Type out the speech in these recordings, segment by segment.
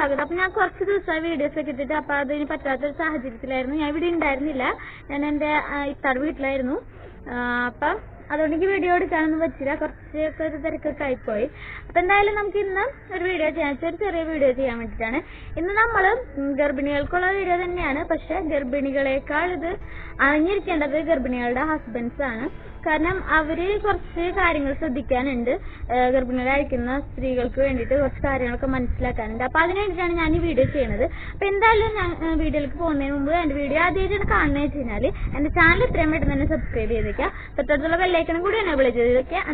സ്വാഗതം അപ്പൊ ഞാൻ കുറച്ച് ദിവസമായി വീഡിയോസ് ഒക്കെ ഇട്ടിട്ട് അപ്പൊ അതിന് പറ്റാത്തൊരു സാഹചര്യത്തിലായിരുന്നു ഞാൻ ഇവിടെ ഉണ്ടായിരുന്നില്ല ഞാൻ എന്റെ ആ, ഇത്താടെ വീട്ടിലായിരുന്നു ആ, അപ്പൊ അതുകൊണ്ട് എനിക്ക് വീഡിയോ എടുക്കാനൊന്നും പറ്റില്ല കുറച്ച് ഒരു തിരക്കൊക്കെ ആയിപ്പോയി അപ്പൊ എന്തായാലും നമുക്ക് ഇന്ന് ഒരു വീഡിയോ ചെയ്യാൻ വെച്ചാൽ ഒരു ചെറിയ വീഡിയോ ചെയ്യാൻ വേണ്ടിയിട്ടാണ് ഇന്ന് നമ്മൾ ഗർഭിണികൾക്കുള്ള വീഡിയോ തന്നെയാണ് പക്ഷെ ഗർഭിണികളെക്കാൾ ഇത് അറിഞ്ഞിരിക്കേണ്ടത് ഗർഭിണികളുടെ ഹസ്ബൻഡ്സ് ആണ് കാരണം അവര് കുറച്ച് കാര്യങ്ങൾ ശ്രദ്ധിക്കാനുണ്ട് ഏഹ് ഗർഭിണികളായിരിക്കുന്ന സ്ത്രീകൾക്ക് വേണ്ടിയിട്ട് കുറച്ച് കാര്യങ്ങളൊക്കെ മനസ്സിലാക്കാനുണ്ട് അപ്പൊ അതിന് വേണ്ടിയിട്ടാണ് ഞാൻ ഈ വീഡിയോ ചെയ്യുന്നത് അപ്പൊ എന്തായാലും ഞാൻ ഏഹ് വീഡിയോയിലേക്ക് പോകുന്നതിന് മുമ്പ് എന്റെ വീഡിയോ ആദ്യമായിട്ടാണ് കാണുന്നത് വെച്ച് കഴിഞ്ഞാൽ എന്റെ ചാനൽ എത്രയും പെട്ടെന്ന് തന്നെ സബ്സ്ക്രൈബ് ചെയ്ത് വെക്കുക തൊട്ടടുത്തുള്ള ബെല്ലൈക്കണും കൂടി എനേബിൾ ചെയ്ത് വെക്കുക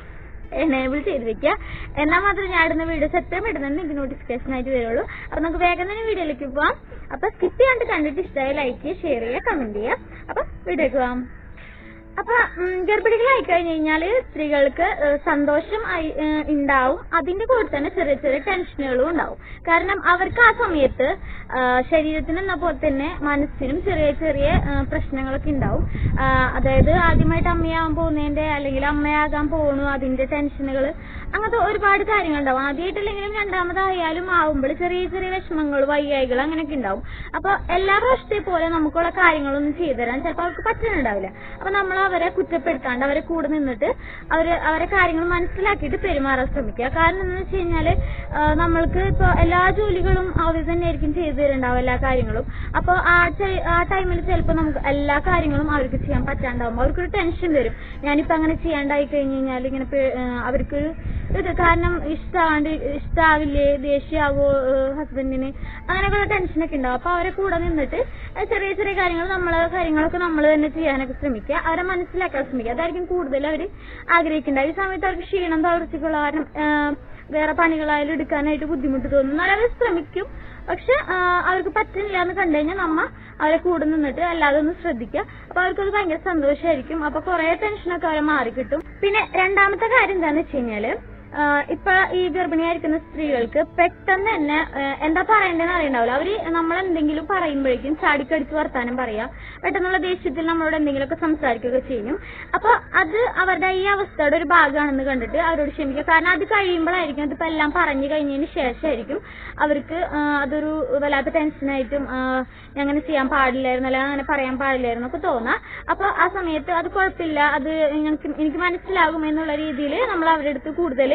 എനേബിൾ ചെയ്ത് വെക്കുക എന്നാൽ മാത്രമേ ഞാൻ ഇടുന്ന വീഡിയോസ് എത്രയും പെട്ടെന്ന് തന്നെ എനിക്ക് നോട്ടിഫിക്കേഷൻ ആയിട്ട് വരുള്ളൂ അപ്പൊ നമുക്ക് വേഗം തന്നെ വീഡിയോയിലേക്ക് പോവാം അപ്പൊ സ്കിപ്പ് ചെയ്യാണ്ട് കണ്ടിട്ട് ഇഷ്ടമായി ലൈക്ക് ചെയ്യുക ഷെയർ ചെയ്യുക കമന്റ് ചെയ്യുക അപ്പൊ വീഡിയോക്ക് പോവാം അപ്പൊ ഉം, ഗർഭിണികളായി കഴിഞ്ഞു കഴിഞ്ഞാല് സ്ത്രീകൾക്ക് ഏഹ്, സന്തോഷം ആയി- ഏഹ്, ഉണ്ടാവും അതിന്റെ കൂടെ തന്നെ ചെറിയ ചെറിയ ടെൻഷനുകളും ഉണ്ടാവും കാരണം അവർക്ക് ആ സമയത്ത് ആഹ്, ശരീരത്തിന് എന്ന പോലെ തന്നെ മനസ്സിനും ചെറിയ ചെറിയ ഏഹ്, പ്രശ്നങ്ങളൊക്കെ ഉണ്ടാവും ആഹ്, അതായത് ആദ്യമായിട്ട് അമ്മയാവാൻ പോകുന്നതിന്റെ അല്ലെങ്കിൽ അമ്മയാകാൻ പോണു അതിന്റെ ടെൻഷനുകൾ അങ്ങനത്തെ ഒരുപാട് കാര്യങ്ങൾ ഉണ്ടാവും ആദ്യമായിട്ടല്ലെങ്കിലും രണ്ടാമതായാലും ആവുമ്പോൾ ചെറിയ ചെറിയ വിഷമങ്ങൾ വയ്യായികൾ അങ്ങനെയൊക്കെ ഉണ്ടാവും അപ്പൊ എല്ലാ പ്രാവശ്യത്തെ പോലെ നമുക്കുള്ള കാര്യങ്ങളൊന്നും ചെയ്തു തരാൻ ചിലപ്പോൾ അവർക്ക് പറ്റുന്നുണ്ടാവില്ല അപ്പൊ നമ്മൾ അവരെ കുറ്റപ്പെടുത്താണ്ട് അവരെ കൂടെ നിന്നിട്ട് അവര് അവരെ കാര്യങ്ങൾ മനസ്സിലാക്കിയിട്ട് പെരുമാറാൻ ശ്രമിക്കുക കാരണം എന്ന് വെച്ച് കഴിഞ്ഞാല് ആ, നമ്മൾക്ക് ഇപ്പൊ എല്ലാ ജോലികളും അവർ തന്നെയായിരിക്കും ചെയ്തു തരുന്നുണ്ടാവും എല്ലാ കാര്യങ്ങളും അപ്പൊ ആ ചെ- ആ ടൈമിൽ ചിലപ്പോൾ നമുക്ക് എല്ലാ കാര്യങ്ങളും അവർക്ക് ചെയ്യാൻ പറ്റാണ്ടാവുമ്പോൾ അവർക്കൊരു ടെൻഷൻ വരും ഞാനിപ്പോ അങ്ങനെ ചെയ്യാണ്ടായി കഴിഞ്ഞു കഴിഞ്ഞാൽ ഇങ്ങനെ പേ- ആ, അവർക്കൊരു ഇത് കാരണം ഇഷ്ടാണ്ട് ഇഷ്ടാവില്ലേ ദേഷ്യാവോ ഹസ്ബൻഡിന് അങ്ങനെയൊക്കെയുള്ള ടെൻഷനൊക്കെ ഉണ്ടാവും അപ്പൊ അവരെ കൂടെ നിന്നിട്ട് ആ ചെറിയ ചെറിയ കാര്യങ്ങൾ നമ്മളെ കാര്യങ്ങളൊക്കെ നമ്മൾ തന്നെ ചെയ്യാനൊക്കെ ശ്രമിക്കുക അവരെ മനസ്സിലാക്കാൻ ശ്രമിക്കുക അതായിരിക്കും കൂടുതൽ അവർ ആഗ്രഹിക്കേണ്ടത് ഈ സമയത്ത് അവർക്ക് ക്ഷീണം തളർച്ചകൾ കാരണം ആ, വേറെ പണികളായാലും എടുക്കാനായിട്ട് ബുദ്ധിമുട്ട് തോന്നും എന്നാലും അവർ ശ്രമിക്കും പക്ഷെ ആ, അവർക്ക് പറ്റുന്നില്ല എന്ന് കണ്ടു കഴിഞ്ഞാൽ നമ്മ അവരെ കൂടെ നിന്നിട്ട് അല്ലാതെ ഒന്ന് ശ്രദ്ധിക്കുക അപ്പൊ അവർക്കത് ഭയങ്കര സന്തോഷമായിരിക്കും അപ്പൊ കുറെ ടെൻഷനൊക്കെ അവരെ മാറിക്കിട്ടും പിന്നെ രണ്ടാമത്തെ കാര്യം എന്താന്ന് വെച്ച് കഴിഞ്ഞാല് ആഹ് ഇപ്പൊ ഈ ഗർഭിണിയായിരിക്കുന്ന സ്ത്രീകൾക്ക് പെട്ടെന്ന് തന്നെ ആഹ് എന്താ പറയണ്ടെന്ന് അറിയണ്ടാവില്ല അവര് നമ്മൾ എന്തെങ്കിലും പറയുമ്പോഴേക്കും ചാടിക്കടിച്ച് വർത്താനം പറയാ പെട്ടെന്നുള്ള ദേഷ്യത്തിൽ നമ്മളോട് എന്തെങ്കിലുമൊക്കെ സംസാരിക്കുകയൊക്കെ ചെയ്യും അപ്പൊ അത് അവരുടെ ഈ അവസ്ഥയുടെ ഒരു ഭാഗമാണെന്ന് കണ്ടിട്ട് അവരോട് ക്ഷമിക്കുക കാരണം അത് കഴിയുമ്പോഴായിരിക്കും അതിപ്പോ എല്ലാം പറഞ്ഞു കഴിഞ്ഞതിന് ശേഷമായിരിക്കും അവർക്ക് ആഹ് അതൊരു വല്ലാത്ത ടെൻഷനായിട്ടും ആഹ് ഞാൻ അങ്ങനെ ചെയ്യാൻ പാടില്ലായിരുന്നു അല്ലെങ്കിൽ അങ്ങനെ പറയാൻ പാടില്ലായിരുന്നു ഒക്കെ തോന്നാം അപ്പൊ ആ സമയത്ത് അത് കുഴപ്പമില്ല അത് ഞങ്ങൾക്ക് എനിക്ക് മനസ്സിലാകും എന്നുള്ള രീതിയിൽ നമ്മൾ അവരുടെ അടുത്ത് കൂടുതൽ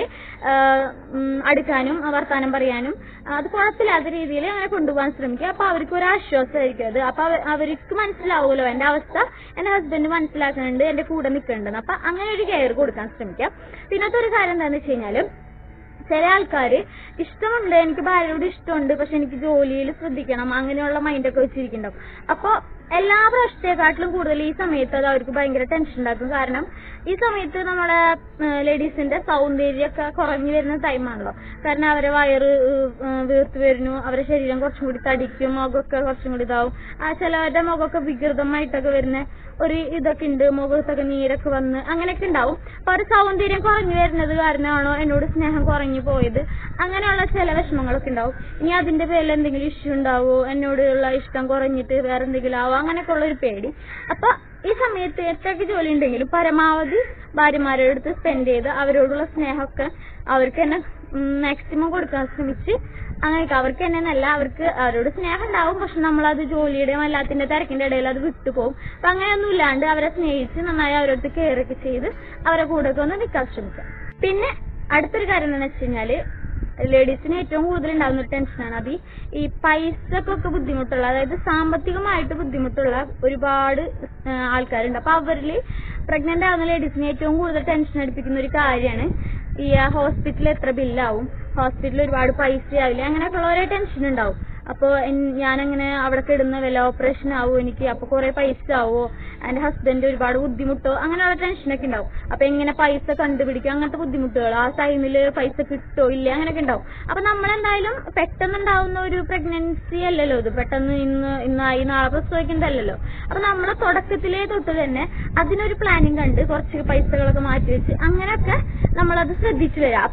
അടുക്കാനും ആ, വർത്താനം പറയാനും ആ, അത് കുഴപ്പമില്ലാത്ത രീതിയിൽ അങ്ങനെ കൊണ്ടുപോകാൻ ശ്രമിക്കുക അപ്പൊ അവർക്ക് ഒരു ആശ്വാസമായിരിക്കും അത് അപ്പൊ അവ- അവർക്ക് മനസ്സിലാവുമല്ലോ എന്റെ അവസ്ഥ എന്റെ ഹസ്ബൻഡ് മനസ്സിലാക്കുന്നുണ്ട് എന്റെ കൂടെ നിൽക്കുന്നുണ്ടെന്ന് അപ്പൊ അങ്ങനെ ഒരു കെയർ കൊടുക്കാൻ ശ്രമിക്കുക പിന്നത്തെ ഒരു കാര്യം എന്താണെന്ന് വെച്ച് കഴിഞ്ഞാല് ചില ആൾക്കാര് ഇഷ്ടമുണ്ട് എനിക്ക് ഭാര്യയോട് ഇഷ്ടമുണ്ട് പക്ഷെ എനിക്ക് ജോലിയിൽ ശ്രദ്ധിക്കണം അങ്ങനെയുള്ള മൈൻഡൊക്കെ വെച്ചിരിക്കുന്നുണ്ടാവും അപ്പൊ എല്ലാ പ്രാവശ്യത്തെക്കാട്ടിലും കൂടുതൽ ഈ സമയത്ത് അത് അവർക്ക് ഭയങ്കര ടെൻഷൻ ഉണ്ടാക്കും കാരണം ഈ സമയത്ത് നമ്മുടെ ലേഡീസിന്റെ സൗന്ദര്യമൊക്കെ കുറഞ്ഞു വരുന്ന ടൈമാണല്ലോ കാരണം അവരെ വയറ് ഏഹ്, ഏഹ്, വീർത്ത് വരുന്നു അവരെ ശരീരം കുറച്ചും കൂടി തടിക്കും മുഖമൊക്കെ കുറച്ചും കൂടി ഇതാവും ആ ചിലവരുടെ മുഖമൊക്കെ വികൃതമായിട്ടൊക്കെ വരുന്ന ഒരു ഇതൊക്കെ ഉണ്ട് മുഖത്തൊക്കെ നീരൊക്കെ വന്ന് അങ്ങനെയൊക്കെ ഉണ്ടാവും അപ്പൊ ഒരു സൗന്ദര്യം കുറഞ്ഞു വരുന്നത് കാരണമാണോ എന്നോട് സ്നേഹം കുറഞ്ഞു പോയത് അങ്ങനെയുള്ള ചില വിഷമങ്ങളൊക്കെ ഉണ്ടാവും ഇനി അതിന്റെ പേരിൽ എന്തെങ്കിലും ഇഷ്യൂ ഉണ്ടാവോ എന്നോടുള്ള ഇഷ്ടം കുറഞ്ഞിട്ട് വേറെ എന്തെങ്കിലും ആവോ അങ്ങനെയൊക്കെ ഉള്ള ഒരു പേടി അപ്പൊ ഈ സമയത്ത് എത്രയൊക്കെ ജോലി ഉണ്ടെങ്കിലും പരമാവധി ഭാര്യമാരുടെ അടുത്ത് സ്പെൻഡ് ചെയ്ത് അവരോടുള്ള സ്നേഹമൊക്കെ അവർക്ക് തന്നെ മാക്സിമം കൊടുക്കാൻ ശ്രമിച്ച് അങ്ങനെയൊക്കെ അവർക്ക് തന്നെ എന്നല്ല അവർക്ക് അവരോട് സ്നേഹം ഉണ്ടാവും പക്ഷെ നമ്മളത് ജോലിയുടെയും എല്ലാത്തിന്റെ തിരക്കിന്റെ ഇടയിൽ അത് വിട്ടുപോകും അപ്പൊ അങ്ങനെയൊന്നും ഇല്ലാണ്ട് അവരെ സ്നേഹിച്ച് നന്നായി അവരടുത്ത് കെയർ ഒക്കെ ചെയ്ത് അവരെ കൂടെ ഒക്കെ ഒന്ന് നിൽക്കാൻ ശ്രമിക്കാം പിന്നെ അടുത്തൊരു കാര്യം എന്താണെന്ന് വെച്ച് കഴിഞ്ഞാല് ലേഡീസിന് ഏറ്റവും കൂടുതൽ ഉണ്ടാകുന്ന ഒരു ടെൻഷനാണ് അത് ഈ- ഈ പൈസക്കൊക്കെ ബുദ്ധിമുട്ടുള്ള അതായത് സാമ്പത്തികമായിട്ട് ബുദ്ധിമുട്ടുള്ള ഒരുപാട് ആ, ആൾക്കാരുണ്ട് അപ്പൊ അവരില് പ്രഗ്നന്റ് ആവുന്ന ലേഡീസിന് ഏറ്റവും കൂടുതൽ ടെൻഷൻ അടിപ്പിക്കുന്ന ഒരു കാര്യമാണ് ഈ ഹോസ്പിറ്റലിൽ എത്ര ബില്ലാവും ഹോസ്പിറ്റലിൽ ഒരുപാട് പൈസ ആവില്ല അങ്ങനെയൊക്കെ ഉള്ള ഓരോ ടെൻഷൻ ഉണ്ടാവും അപ്പൊ ഞാനങ്ങനെ അവിടെ കിടന്ന വല്ല ഓപ്പറേഷൻ ആവോ എനിക്ക് അപ്പൊ കുറെ പൈസ ആവോ എന്റെ ഹസ്ബൻഡ് ഒരുപാട് ബുദ്ധിമുട്ടോ അങ്ങനെയുള്ള ടെൻഷനൊക്കെ ഉണ്ടാവും അപ്പൊ എങ്ങനെ പൈസ കണ്ടുപിടിക്കും അങ്ങനത്തെ ബുദ്ധിമുട്ടുകൾ ആ ടൈമിൽ പൈസ കിട്ടോ ഇല്ല അങ്ങനെയൊക്കെ ഉണ്ടാവും അപ്പൊ നമ്മളെന്തായാലും പെട്ടെന്ന് ഉണ്ടാവുന്ന ഒരു പ്രഗ്നൻസി അല്ലല്ലോ ഇത് പെട്ടെന്ന് ഇന്ന് ഇന്നായി നാളെ പ്രസവിക്കുന്നതല്ലല്ലോ അപ്പൊ നമ്മളെ തുടക്കത്തിലേ തൊട്ട് തന്നെ അതിനൊരു പ്ലാനിങ് കണ്ട് കുറച്ച് പൈസകളൊക്കെ മാറ്റി വെച്ച് അങ്ങനെയൊക്കെ നമ്മളത് ശ്രദ്ധിച്ചു വരാം അപ്പൊ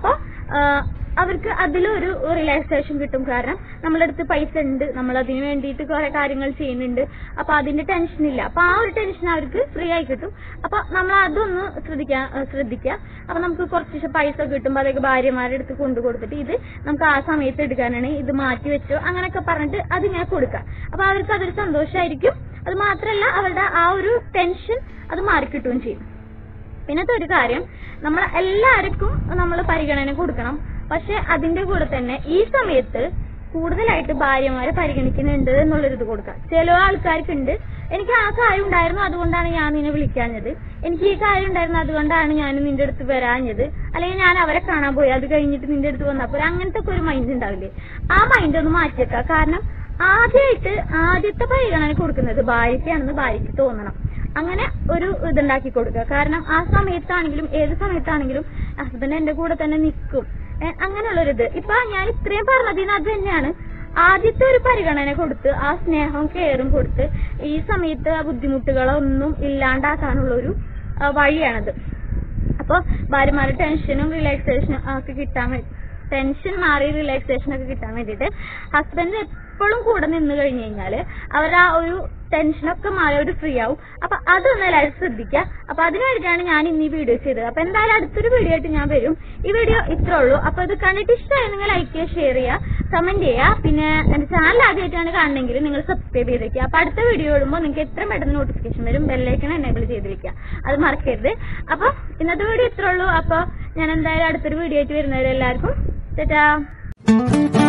അവർക്ക് അതിലൊരു റിലാക്സേഷൻ കിട്ടും കാരണം നമ്മുടെ അടുത്ത് പൈസ ഉണ്ട് നമ്മൾ അതിന് വേണ്ടിയിട്ട് കുറെ കാര്യങ്ങൾ ചെയ്യുന്നുണ്ട് അപ്പൊ അതിന്റെ ടെൻഷൻ ഇല്ല അപ്പൊ ആ ഒരു ടെൻഷൻ അവർക്ക് ഫ്രീ ആയി കിട്ടും അപ്പൊ നമ്മൾ അതൊന്ന് ശ്രദ്ധിക്കാൻ ശ്രദ്ധിക്കുക അപ്പൊ നമുക്ക് കുറച്ച് പൈസ കിട്ടുമ്പോൾ അതൊക്കെ ഭാര്യമാരുടെ അടുത്ത് കൊണ്ടു കൊടുത്തിട്ട് ഇത് നമുക്ക് ആ സമയത്ത് എടുക്കാനാണ് ഇത് മാറ്റി വെച്ചോ അങ്ങനെയൊക്കെ പറഞ്ഞിട്ട് അതിങ്ങനെ കൊടുക്കുക അപ്പൊ അവർക്ക് അതൊരു സന്തോഷമായിരിക്കും അത് മാത്രമല്ല അവരുടെ ആ ഒരു ടെൻഷൻ അത് മാറിക്കിട്ടുകയും ചെയ്യും പിന്നത്തെ ഒരു കാര്യം നമ്മൾ എല്ലാവർക്കും നമ്മൾ പരിഗണന കൊടുക്കണം പക്ഷെ അതിന്റെ കൂടെ തന്നെ ഈ സമയത്ത് കൂടുതലായിട്ട് ഭാര്യമാരെ പരിഗണിക്കുന്നുണ്ട് എന്നുള്ളൊരു ഇത് കൊടുക്കാം ചില ആൾക്കാർക്കുണ്ട് എനിക്ക് ആ കാര്യം ഉണ്ടായിരുന്നു അതുകൊണ്ടാണ് ഞാൻ നിന്നെ വിളിക്കാഞ്ഞത് എനിക്ക് ഈ കാര്യം ഉണ്ടായിരുന്നു അതുകൊണ്ടാണ് ഞാൻ നിന്റെ അടുത്ത് വരാഞ്ഞത് അല്ലെങ്കിൽ ഞാൻ അവരെ കാണാൻ പോയി അത് കഴിഞ്ഞിട്ട് നിന്റെ അടുത്ത് വന്നപ്പോൾ അങ്ങനത്തെ ഒക്കെ ഒരു മൈൻഡ് ഉണ്ടാവില്ലേ ആ മൈൻഡ് ഒന്ന് മാറ്റിയേക്കാം കാരണം ആദ്യമായിട്ട് ആദ്യത്തെ പരിഗണന കൊടുക്കുന്നത് ഭാര്യയ്ക്കാണെന്ന് ഭാര്യയ്ക്ക് തോന്നണം അങ്ങനെ ഒരു ഇതുണ്ടാക്കി കൊടുക്കുക കാരണം ആ സമയത്താണെങ്കിലും ഏത് സമയത്താണെങ്കിലും ഹസ്ബൻഡ് എന്റെ കൂടെ തന്നെ നിൽക്കും അങ്ങനെയുള്ളൊരിത് ഇപ്പൊ ഞാൻ ഇത്രയും പറഞ്ഞതിന് അത് തന്നെയാണ് ആദ്യത്തെ ഒരു പരിഗണന കൊടുത്ത് ആ സ്നേഹവും കെയറും കൊടുത്ത് ഈ സമയത്ത് ആ ബുദ്ധിമുട്ടുകളൊന്നും ഇല്ലാണ്ടാക്കാനുള്ള ഒരു ആ, വഴിയാണത് അപ്പൊ ഭാര്യമാരുടെ ടെൻഷനും റിലാക്സേഷനും ഒക്കെ കിട്ടാൻ വേണ്ടി ടെൻഷൻ മാറി റിലാക്സേഷൻ ഒക്കെ കിട്ടാൻ വേണ്ടിയിട്ട് ഹസ്ബൻഡ് എപ്പോഴും കൂടെ നിന്ന് കഴിഞ്ഞു കഴിഞ്ഞാല് അവർ ആ ഒരു ടെൻഷനൊക്കെ മാറി അവർ ഫ്രീ ആവും അപ്പൊ അതൊന്ന് എല്ലാവരും ശ്രദ്ധിക്കുക അപ്പൊ അതിനു വേണ്ടിയിട്ടാണ് ഞാൻ ഇന്ന് ഈ വീഡിയോ ചെയ്തത് അപ്പൊ എന്തായാലും അടുത്തൊരു വീഡിയോ ആയിട്ട് ഞാൻ വരും ഈ വീഡിയോ ഇത്രേ ഉള്ളൂ അപ്പൊ ഇത് കണ്ടിട്ട് ഇഷ്ടമായി നിങ്ങൾ ലൈക്ക് ചെയ്യുക ഷെയർ ചെയ്യുക കമന്റ് ചെയ്യുക പിന്നെ എന്റെ ചാനൽ ആദ്യമായിട്ടാണ് കാണണമെങ്കിൽ നിങ്ങൾ സബ്സ്ക്രൈബ് ചെയ്തേക്കുക അപ്പൊ അടുത്ത വീഡിയോ ഇടുമ്പോൾ നിങ്ങൾക്ക് എത്രയും പെട്ടെന്ന് നോട്ടിഫിക്കേഷൻ വരും ബെല്ലൈക്കൺ എനേബിൾ ചെയ്തിരിക്കുക അത് മറക്കരുത് അപ്പൊ ഇന്നത്തെ വീഡിയോ ഇത്രേ ഉള്ളൂ അപ്പൊ ഞാൻ എന്തായാലും അടുത്തൊരു വീഡിയോ ആയിട്ട് വരുന്നവരെല്ലാവർക്കും ചേട്ടാ